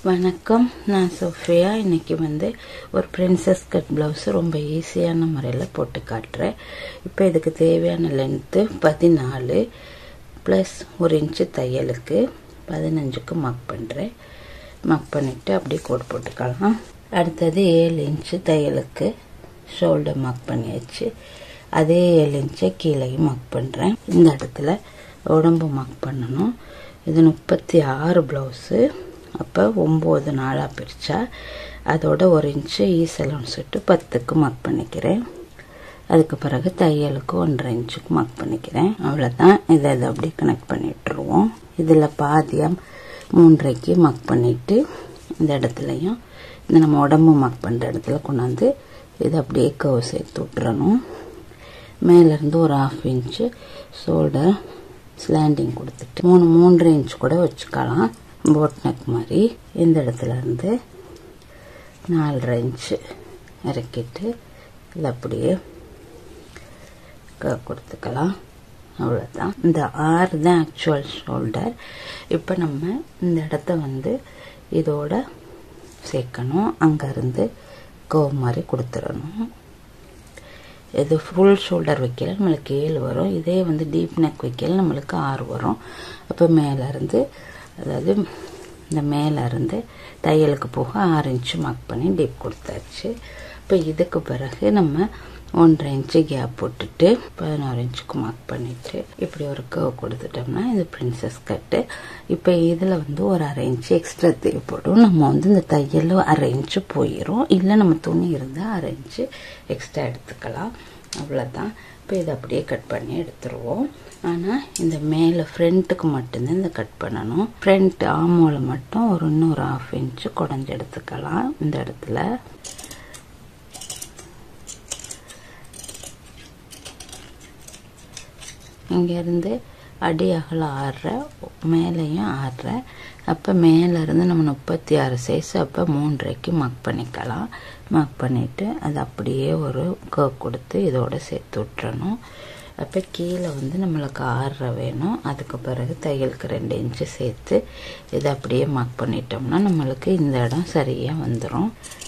வணக்கம் நான் சோஃபியா இன்னைக்கு வந்து ஒரு பிரின்சஸ் கட் ப்ளவுஸ் ரொம்ப ஈஸியான முறையில் போட்டு காட்டுறேன் இப்போ இதுக்கு தேவையான லென்த்து பதினாலு ப்ளஸ் ஒரு இன்ச்சு தையலுக்கு பதினஞ்சுக்கு மார்க் பண்ணுறேன் மார்க் பண்ணிவிட்டு அப்படியே கோடு போட்டுக்கலாம் அடுத்தது ஏழு இன்ச்சு தையலுக்கு ஷோல்டர் மார்க் பண்ணியாச்சு அதே ஏழு இன்ச்சை கீழேயும் மார்க் பண்ணுறேன் இந்த இடத்துல உடம்பு மார்க் பண்ணணும் இது முப்பத்தி ஆறு ப்ளவுஸு அப்போ ஒம்பது நாளாக பிரித்தா அதோட ஒரு இன்ச்சு ஈசலம் சுட்டு பத்துக்கு மார்க் பண்ணிக்கிறேன் அதுக்கு பிறகு தையலுக்கு ஒன்றரை இன்ச்சுக்கு மார்க் பண்ணிக்கிறேன் அவ்வளோதான் இதை இதை அப்படி கனெக்ட் பண்ணி விட்டுருவோம் இதில் பாதியம் மூன்றைக்கு மார்க் பண்ணிவிட்டு இந்த இடத்துலையும் இந்த நம்ம உடம்பு மார்க் பண்ணுற இடத்துல கொண்டாந்து இதை அப்படியே கவு சேர்த்து விட்டுறணும் மேலேருந்து ஒரு ஆஃப் இன்ச்சு ஷோல்டர் ஸ்லாண்டிங் கொடுத்துட்டு மூணு மூன்றரை இன்ச் கூட வச்சுக்கலாம் போட் நெக் மாதிரி இந்த இடத்துல இருந்து நாலரை இன்ச்சு இறக்கிட்டு இதில் அப்படியே கொடுத்துக்கலாம் அவ்வளோதான் இந்த ஆறு தான் ஆக்சுவல் ஷோல்டர் இப்போ நம்ம இந்த இடத்த வந்து இதோட சேர்க்கணும் அங்கேருந்து கோ மாதிரி கொடுத்துடணும் இது ஃபுல் ஷோல்டர் வைக்கல நம்மளுக்கு ஏழு வரும் இதே வந்து டீப் நெக் வைக்கல நம்மளுக்கு ஆறு வரும் அப்போ மேலேருந்து அதாவது இந்த மேலேருந்து தையலுக்கு போக ஆறு இன்ச்சு மார்க் பண்ணி டீப் கொடுத்தாச்சு இப்போ இதுக்கு பிறகு நம்ம ஒன்றரை இன்ச்சு கேப் போட்டுட்டு பதினோரு இன்ச்சுக்கு மார்க் பண்ணிட்டு இப்படி ஒரு கர்வ் கொடுத்துட்டோம்னா இது பிரின்சஸ் கட்டு இப்போ இதில் வந்து ஒரு அரை இன்ச்சு எக்ஸ்ட்ரா தேவைப்படும் நம்ம வந்து இந்த தையல் அரை இன்ச்சு போயிடும் இல்லை நம்ம துணி இருந்தால் அரை இன்ச்சு எக்ஸ்ட்ரா எடுத்துக்கலாம் அவ்வளோதான் இப்போ இதை அப்படியே கட் பண்ணி எடுத்துருவோம் ஆனால் இந்த மேலே ஃப்ரண்ட்டுக்கு மட்டும்தான் இந்த கட் பண்ணணும் ஃப்ரண்ட் ஆமோல மட்டும் ஒரு இன்னொரு ஆஃப் இன்ச்சு குடஞ்சி எடுத்துக்கலாம் இந்த இடத்துல இங்கேருந்து அடி அகல ஆடுற மேலேயும் ஆடுற அப்போ மேலேருந்து நம்ம முப்பத்தி ஆறு சைஸ் அப்போ மூன்றரைக்கு மார்க் பண்ணிக்கலாம் மார்க் பண்ணிவிட்டு அது அப்படியே ஒரு கர்வ் கொடுத்து இதோட சேர்த்து விட்டுறணும் அப்போ கீழே வந்து நம்மளுக்கு ஆறுற வேணும் அதுக்கு பிறகு தையலுக்கு ரெண்டு இன்ச்சு சேர்த்து இதை அப்படியே மார்க் பண்ணிட்டோம்னா நம்மளுக்கு இந்த இடம் சரியாக வந்துடும்